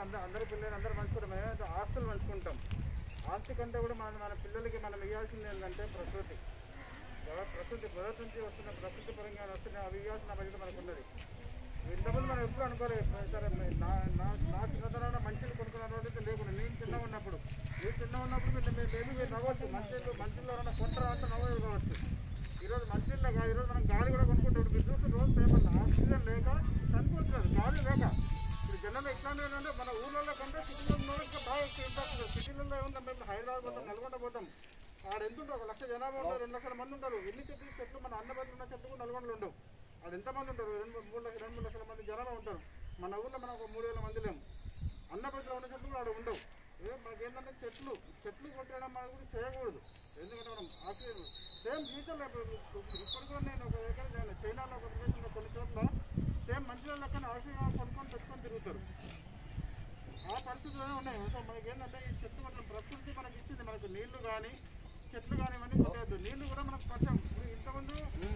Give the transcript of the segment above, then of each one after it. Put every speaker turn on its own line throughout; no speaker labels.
అందరూ అందరి పిల్లలు అందరూ పంచుకుంటాం ఏమైతే ఆస్తులు పంచుకుంటాం ఆస్తి కంటే కూడా మన మన పిల్లలకి మనం ఇవ్వాల్సింది ఏంటంటే ప్రకృతి కదా, ప్రకృతి ప్రకృతి నుంచి వస్తున్న ప్రకృతి పరంగా వస్తున్న అవి ఇవ్వాల్సిన బాధ్యత మనకు ఉన్నది ఇంతకుముందు మనం ఎప్పుడు అనుకోలేదు సరే నా నా నా చిన్నతనంలో మంచిలు కొనుక్కున్న రోజైతే లేకుండా నేను చిన్న ఉన్నప్పుడు నేను చిన్న ఉన్నప్పుడు మీరు మీరు మేబీ మీరు నవ్వచ్చు మంచిలు మంచిలో ఏమైనా కొంటారా అంటే నవ్వదు కావచ్చు ఈరోజు మంచిలో కాదు ఈరోజు మనం గాలి కూడా కొనుక్కుంటాం మీరు చూస్తే రోజు పేపర్లు ఆక్సిజన్ లేక చనిపోతున్నారు గాలి లేక ఇప్పుడు జనాలు ఎట్లా ఏంటంటే మన ఊళ్ళలో కంటే సిటీలో ఉన్న ఇంకా బాగా ఇంపాక్ట్ సిటీలలో ఏముంటాం మేము హైదరాబాద్ పోతాం నల్గొండ పోతాం ఆడ ఎంత ఉంటుంది ఒక లక్ష జనాభా ఉంటారు రెండు లక్షల మంది ఉంటారు ఎన్ని చెట్లు చెట్లు మన అన్నపల్లి ఉన్న చెట్లు కూడా నల్గొండలో ఉండవు ఆడ ఎంతమంది ఉంటారు రెండు మూడు- మూడు లక్షల రెండు మూడు లక్షల మంది జనాభా ఉంటారు మన ఊళ్ళో మనం ఒక మూడు వేల మంది లేము అన్నపల్లిలో ఉన్న చెట్లు కూడా ఆడ ఉండవు ఏ మనకి ఏంటంటే చెట్లు చెట్లు కొట్టడం మనం కూడా చేయకూడదు ఎందుకంటే మనం ఆక్సిజన్ సేమ్ ఫ్యూచర్లో ఇప్పుడు కూడా నేను ఒక దగ్గర నేను చైనాలో ఒక ప్రదేశంలో కొన్ని చోట్ల సేమ్ మంచిగా లెక్కన ఆక్సిజన్ కొనుక్కొని పెట్టుకొని తిరుగుతారు ఆ పరిస్థితుల్లోనే ఉన్నాయి సో మనకి ఏంటంటే ఈ చెట్టు మనం ప్రకృతి మనకి ఇచ్చింది మనకు నీళ్లు కానీ చెట్లు కానీ ఇవన్నీ కొట్టేయద్దు నీళ్లు కూడా మనకు కొంచెం ఇప్పుడు ఇంతకుముందు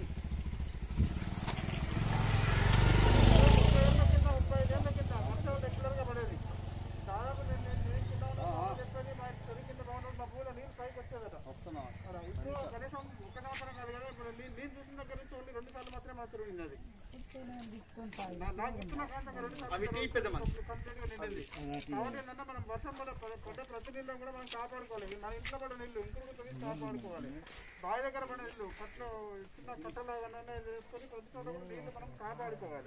ముప్పై ఏళ్ళ కింద ముప్పై ఐదేళ్ల కింద వర్షాలు రెగ్యులర్గా పడేది దాదాపు నేను నేను నేను కింద ఉన్నప్పుడు చెప్పేది మా చెరువు కింద బాగుంటుంది మా పూల నీళ్ళు పైకి వచ్చేదట
వస్తున్నాం
అలా ఇప్పుడు కనీసం ఒక సంవత్సరం కాదు కదా ఇప్పుడు నేను నేను చూసిన దగ్గర నుంచి ఓన్లీ రెండు సార్లు మాత్రమే మా చెరువు నిన్నది నా- నాకు గుర్తున్న కాంతం రెండు సార్లు కంప్లీట్గా నిండింది కాబట్టి ఏంటంటే మనం వర్షం పడే పడ్డ ప్రతి నీళ్ళు కూడా మనం కాపాడుకోవాలి మన ఇంట్లో పడే నీళ్ళు ఇంకొక తొలి కాపాడుకోవాలి బావి దగ్గర పడే నీళ్ళు కట్లో చిన్న కట్టలో ఏమైనా వేసుకొని ప్రతి చోట కూడా నీళ్ళు మనం కాపాడుకోవాలి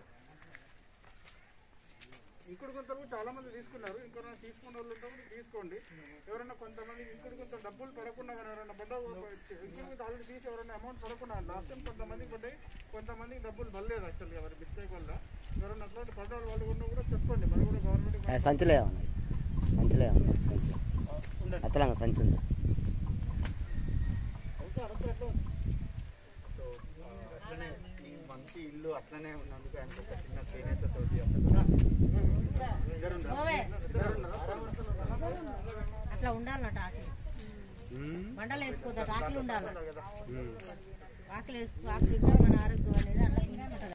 ఇంకుడు గుంతలు చాలా మంది తీసుకున్నారు ఇంకెవరైనా తీసుకున్న వాళ్ళు ఉంటే కూడా తీసుకోండి ఎవరైనా కొంతమంది ఇంకుడు గుంత డబ్బులు పడకుండా కానీ ఎవరైనా బడ్డ ఇంకుడు గుంత ఆల్రెడీ తీసి ఎవరైనా అమౌంట్ పడకుండా లాస్ట్ టైం కొంతమందికి పడ్డాయి కొంతమందికి డబ్బులు పడలేదు యాక్చువల్లీ ఎవరి మిస్టేక్ వల్ల ఎవరైనా అట్లాంటి పడ్డ వాళ్ళు ఉన్నా కూడా చెప్పండి మరి కూడా గవర్నమెంట్
ఆ, సంచిలో ఉన్నాయి సంచిలో ఉన్నాయి సంచి అత్తలంగా సంచి ఉంది
అయితే అరకు ఎట్లా ఉంది?
సో ఆ, అట్లనే ఈ మంచి ఇల్లు అట్లనే ఉన్నందుకు ఆయనకు ఒక చిన్న చేనేతతోటి అట్లా
అట్లా ఉండాలన్నట ఆకలి మండలు వేసుకోవద్దు ఆకలి ఉండాలి ఆకలి వేసుకో ఆకలి ఉంటే మన ఆరోగ్యం అనేది అట్లా